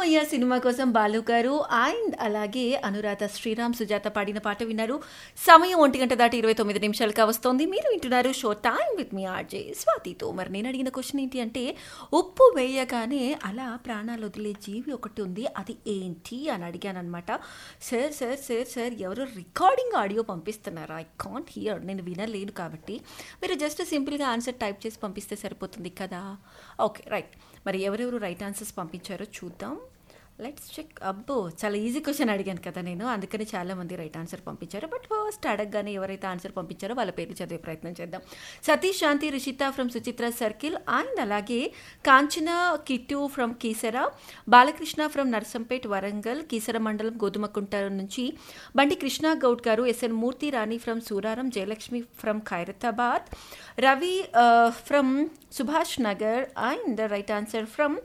అమ్మయ్య సినిమా కోసం బాలు గారు అండ్ అలాగే అనురాధ శ్రీరామ్ సుజాత పాడిన పాట విన్నారు సమయం ఒంటి గంట దాటి ఇరవై తొమ్మిది నిమిషాలుగా వస్తోంది మీరు వింటున్నారు show time with me R J స్వాతితో మరి నేను అడిగిన క్వశ్చన్ ఏంటి అంటే ఉప్పు వేయగానే అలా ప్రాణాలు వదిలే జీవి ఒకటి ఉంది అది ఏంటి అని అడిగాను అనమాట సార్ సార్ సార్ సార్ ఎవరు రికార్డింగ్ ఆడియో పంపిస్తున్నారా ఐ కాంట్ హియర్ నేను వినలేను కాబట్టి మీరు జస్ట్ సింపుల్గా ఆన్సర్ టైప్ చేసి పంపిస్తే సరిపోతుంది కదా ఓకే రైట్ మరి ఎవరెవరు రైట్ ఆన్సర్స్ పంపించారో చూద్దాం లెట్స్ చెక్ అబ్బో చాలా ఈజీ క్వశ్చన్ అడిగాను కదా నేను అందుకని చాలా మంది రైట్ ఆన్సర్ పంపించారు బట్ ఫస్ట్ అడగగానే ఎవరైతే ఆన్సర్ పంపించారో వాళ్ళ పేర్లు చదివే ప్రయత్నం చేద్దాం Satish Shanthi Rishitha from Suchitra circle and అలాగే కాంచన కిట్టు ఫ్రమ్ కీసర బాలకృష్ణ ఫ్రమ్ నర్సంపేట్ వరంగల్ కీసర మండలం గోధుమకుంట నుంచి Bandi Krishna Goud garu S N Murthy Rani from Suraram Jayalakshmi from Khairatabad Ravi from Subhash Nagar and right answer from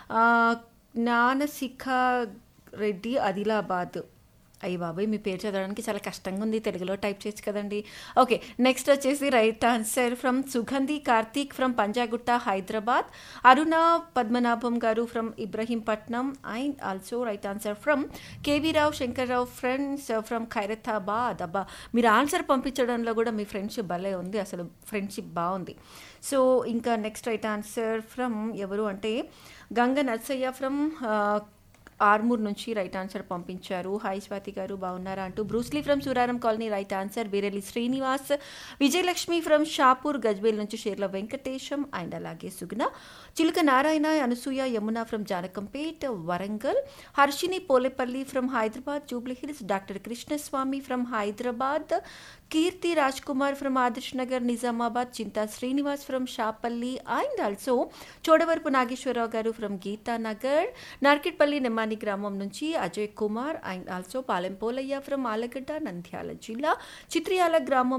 Gnanashikha Reddy Adilabad అయ్యి బాబాయ్ మీ పేరు చదవడానికి చాలా కష్టంగా ఉంది తెలుగులో టైప్ చేయొచ్చు కదండి ఓకే నెక్స్ట్ వచ్చేసి right answer from Sugandhi Karthik from Panjagutta Hyderabad Aruna Padmanabham garu from Ibrahimpatnam and also right answer from K V Rao Shankar Rao friends from Khairatabad అబ్బా మీరు ఆన్సర్ పంపించడంలో కూడా మీ ఫ్రెండ్షిప్ భలే ఉంది అసలు ఫ్రెండ్షిప్ బాగుంది సో ఇంకా నెక్స్ట్ రైట్ ఆన్సర్ ఫ్రమ్ ఎవరు అంటే గంగ నర్సయ్య ఫ్రమ్ ఆర్మూర్ నుంచి రైట్ ఆన్సర్ పంపించారు హాయ్ స్వాతి గారు బాగున్నారా అంటూ Bruce Lee from Suraram colony right answer Beerelli Srinivas Vijayalakshmi from Shapur Gajwel నుంచి షేర్ల వెంకటేశం అండ్ అలాగే Suguna Chiluka Narayana Anasuya Yamuna from Janakampet Warangal Harshini Polepalli from Hyderabad Jubilee Hills doctor Krishnaswamy from Hyderabad Keerthi Raj Kumar from Adarsh Nagar Nizamabad Chinta Srinivas from Shapalli and also Chodavarapu Nageswara Rao garu from Geetanagar Narketpally Nemmani గ్రామం నుంచి Ajay Kumar and also Palem Polaiah from Allagadda Nandyal జిల్లా చిత్రియాల గ్రామం